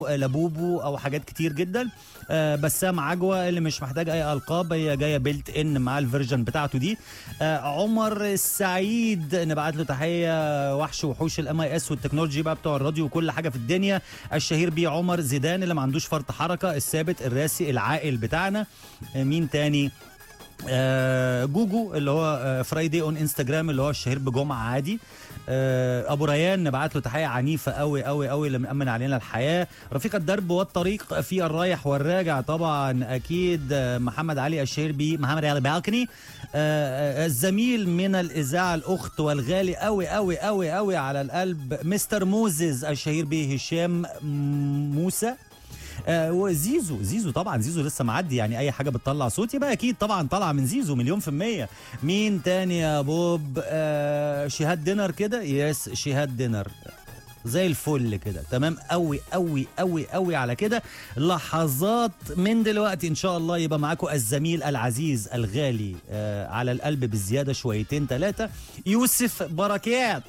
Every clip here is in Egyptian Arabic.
لبوبو او حاجات كتير جدا آه، بسام عجوه اللي مش محتاج اي القاب هي جايه بيلت ان مع الفيرجن بتاعته دي آه، عمر السعيد نبعت له تحيه وحش وحوش الام اي اس والتكنولوجي بقى بتوع الراديو وكل حاجه في الدنيا الشهير بيه عمر زيدان اللي ما عندوش فرط حركه الثابت الراسي العاقل بتاعنا آه، مين تاني آه، جوجو اللي هو فرايدي اون انستجرام اللي هو الشهير بجمعه عادي آه، ابو ريان نبعت له تحيه عنيفه قوي قوي قوي اللي مأمن علينا الحياه رفيق الدرب والطريق في الرايح والراجع طبعا اكيد آه، محمد علي الشهير بيه محمد علي بالكني آه، آه، الزميل من الاذاعه الاخت والغالي قوي قوي قوي قوي على القلب مستر موزز الشهير بيه هشام موسى آه وزيزو زيزو طبعا زيزو لسه معدي يعني اي حاجه بتطلع صوت يبقى اكيد طبعا طالعه من زيزو مليون في الميه مين تاني يا بوب آه شهاد دينر كده يس شهاد دينر زي الفل كده تمام قوي قوي قوي قوي على كده لحظات من دلوقتي ان شاء الله يبقى معاكم الزميل العزيز الغالي آه على القلب بالزياده شويتين ثلاثه يوسف بركات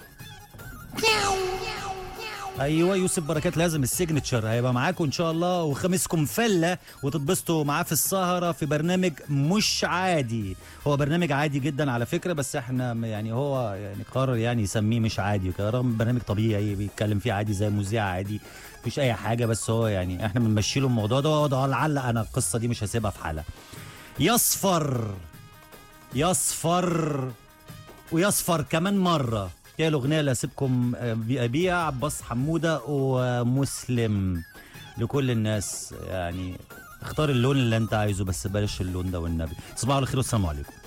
ايوه يوسف بركات لازم السيجنتشر هيبقى معاكم ان شاء الله وخميسكم فله وتتبسطوا معاه في السهره في برنامج مش عادي هو برنامج عادي جدا على فكره بس احنا يعني هو يعني قرر يعني يسميه مش عادي وكده رغم برنامج طبيعي بيتكلم فيه عادي زي مذيع عادي مفيش اي حاجه بس هو يعني احنا بنمشي له الموضوع ده وده لعل انا القصه دي مش هسيبها في حالها يصفر يصفر ويصفر كمان مره هي الاغنيه اللي هسيبكم بيها عباس حموده ومسلم لكل الناس يعني اختار اللون اللي انت عايزه بس بلاش اللون ده والنبي صباح الخير والسلام عليكم